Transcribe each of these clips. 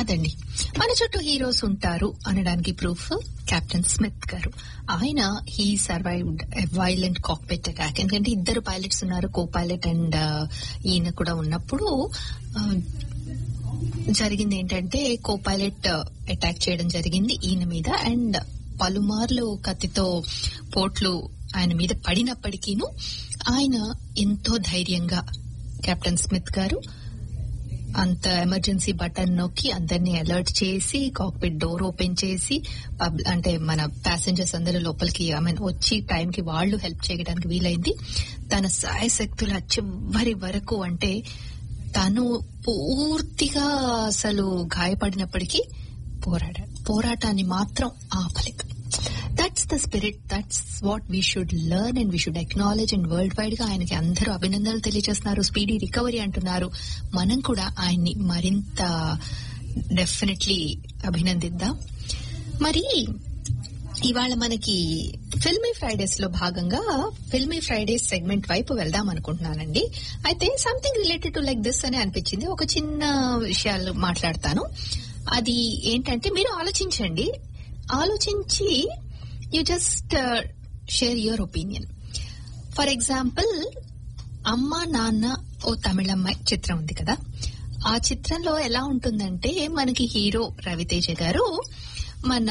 అదండి మన చుట్టూ హీరోస్ ఉంటారు అనడానికి ప్రూఫ్ కెప్టెన్ స్మిత్ గారు ఆయన he survived violent cockpit attack ఎందుకంటే ఇద్దరు పైలట్స్ ఉన్నారు కో పైలట్ అండ్ ఈయన కూడా ఉన్నప్పుడు ఆ, జరిగింది ఏంటంటే కో పైలట్ అటాక్ చేయడం జరిగింది ఈయన మీద అండ్ పలుమార్లు కత్తితో పోట్లు ఆయన మీద పడినప్పటికీను ఆయన ఎంతో ధైర్యంగా కెప్టెన్ స్మిత్ గారు అంత ఎమర్జెన్సీ బటన్ నొక్కి అందరినీ అలర్ట్ చేసి కాక్పిట్ డోర్ ఓపెన్ చేసి పబ్- అంటే మన ప్యాసింజర్స్ అందరూ లోపలికి ఐ మీన్ వచ్చి టైంకి వాళ్ళు హెల్ప్ చేయడానికి వీలైంది తన సాయశక్తుల చివరి వరకు అంటే తను పూర్తిగా అసలు గాయపడినప్పటికీ పోరాడాడు పోరాటాన్ని మాత్రం ఆపలేదు that's the spirit that's what we should learn and we should acknowledge and worldwide గా ఆయనకి అందరూ అభినందనలు తెలియజేస్తున్నారు స్పీడీ రికవరీ అంటున్నారు మనం కూడా ఆయన్ని మరింత డెఫినెట్లీ అభినందిద్దాం మరి ఇవాళ మనకి ఫిల్మీ ఫ్రైడేస్ లో భాగంగా ఫిల్మీ ఫ్రైడేస్ సెగ్మెంట్ వైపు వెళ్దాం అనుకుంటున్నానండి అయితే something related to like this అని అనిపించింది ఒక చిన్న విషయాలు మాట్లాడతాను అది ఏంటంటే మీరు ఆలోచించండి ఆలోచించి you just share your opinion for example అమ్మ నాన్న ఓ తమిళమ్మాయి చిత్రం ఉంది కదా ఆ చిత్రంలో ఎలా ఉంటుందంటే మనకి హీరో రవితేజ గారు మన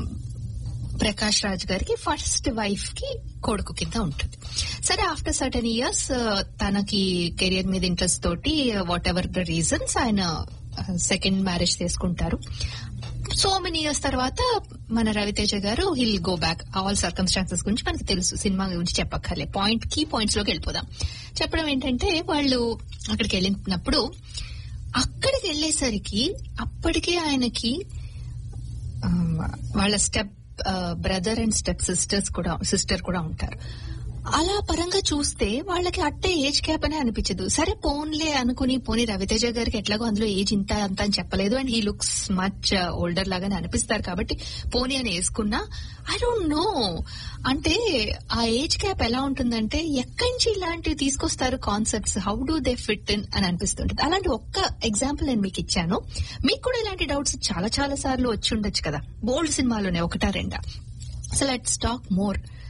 ప్రకాష్ రాజ్ గారికి ఫస్ట్ వైఫ్ కి కొడుకు కింద ఉంటుంది సరే ఆఫ్టర్ సర్టన్ ఇయర్స్ తనకి కెరియర్ మీద ఇంట్రెస్ట్ తోటి వాట్ ఎవర్ ద రీజన్స్ ఆయన సెకండ్ మ్యారేజ్ చేసుకుంటారు సో మెనీ ఇయర్స్ తర్వాత మన రవితేజ గారు he'll go back all circumstances గురించి మనకి తెలుసు సినిమా గురించి చెప్పక్కర్లే పాయింట్ కీ పాయింట్స్ లోకి వెళ్ళిపోదాం చెప్పడం ఏంటంటే వాళ్ళు అక్కడికి వెళ్ళినప్పుడు అక్కడికి వెళ్ళేసరికి అప్పటికే ఆయనకి ఆ, వాళ్ళ step brother and step sisters కూడా సిస్టర్ కూడా ఉంటారు అలా పరంగా చూస్తే వాళ్ళకి అట్టే ఏజ్ క్యాప్ అని అనిపించదు సరే పోన్లే అనుకుని పోనీ రవితేజ గారికి ఎట్లాగో అందులో ఏజ్ ఇంత అంత అని చెప్పలేదు and he looks much older లాగానే అనిపిస్తారు కాబట్టి పోనీ అని వేసుకున్నా ఐ డోంట్ నో అంటే ఆ ఏజ్ క్యాప్ ఎలా ఉంటుందంటే ఎక్కడి నుంచి ఇలాంటివి తీసుకొస్తారు concepts how do they fit in అని అనిపిస్తుంటుంది అలాంటి ఒక్క ఎగ్జాంపుల్ నేను మీకు ఇచ్చాను మీకు కూడా ఇలాంటి డౌట్స్ చాలా చాలా సార్లు వచ్చి ఉండొచ్చు కదా బోల్డ్ సినిమాలోనే ఒకటా రెండా సో లెట్స్ టాక్ మోర్